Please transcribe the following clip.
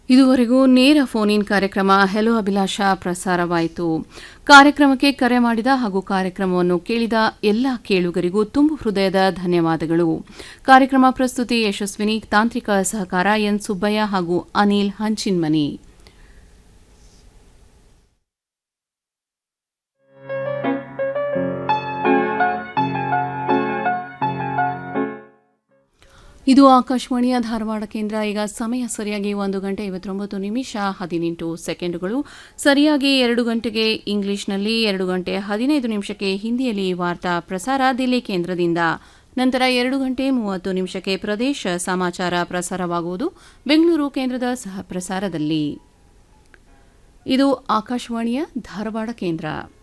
ಇದುವರೆಗೂ ನೇರ phone in ಕಾರ್ಯಕ್ರಮ ಹೆಲೋ ಅಭಿಲಾಷ ಪ್ರಸಾರವಾಯಿತು ಕಾರ್ಯಕ್ರಮಕ್ಕೆ ಕರೆ ಮಾಡಿದ ಹಾಗೂ ಕಾರ್ಯಕ್ರಮವನ್ನು ಕೇಳಿದ ಎಲ್ಲ ಕೇಳುಗರಿಗೂ ತುಂಬು ಹೃದಯದ ಧನ್ಯವಾದಗಳು ಕಾರ್ಯಕ್ರಮ ಪ್ರಸ್ತುತಿ ಯಶಸ್ವಿನಿ ತಾಂತ್ರಿಕ ಸಹಕಾರ ಎನ್ ಸುಬ್ಬಯ್ಯ ಹಾಗೂ ಅನಿಲ್ ಹಂಚಿನ್ಮನಿ ಇದು ಆಕಾಶವಾಣಿಯ ಧಾರವಾಡ ಕೇಂದ್ರ ಈಗ ಸಮಯ ಸರಿಯಾಗಿ ಒಂದು ಗಂಟೆ ಐವತ್ತೊಂಬತ್ತು ನಿಮಿಷ ಹದಿನೆಂಟು ಸೆಕೆಂಡುಗಳು ಸರಿಯಾಗಿ ಎರಡು ಗಂಟೆಗೆ ಇಂಗ್ಲಿಷ್ನಲ್ಲಿ ಎರಡು ಗಂಟೆ ಹದಿನೈದು ನಿಮಿಷಕ್ಕೆ ಹಿಂದಿಯಲ್ಲಿ ವಾರ್ತಾ ಪ್ರಸಾರ ದಿಲ್ಲಿ ಕೇಂದ್ರದಿಂದ ನಂತರ ಎರಡು ಗಂಟೆ ಮೂವತ್ತು ನಿಮಿಷಕ್ಕೆ ಪ್ರದೇಶ ಸಮಾಚಾರ ಪ್ರಸಾರವಾಗುವುದು ಬೆಂಗಳೂರು ಕೇಂದ್ರದ ಸಹ ಪ್ರಸಾರದಲ್ಲಿ ಇದು ಆಕಾಶವಾಣಿಯ ಧಾರವಾಡ ಕೇಂದ್ರ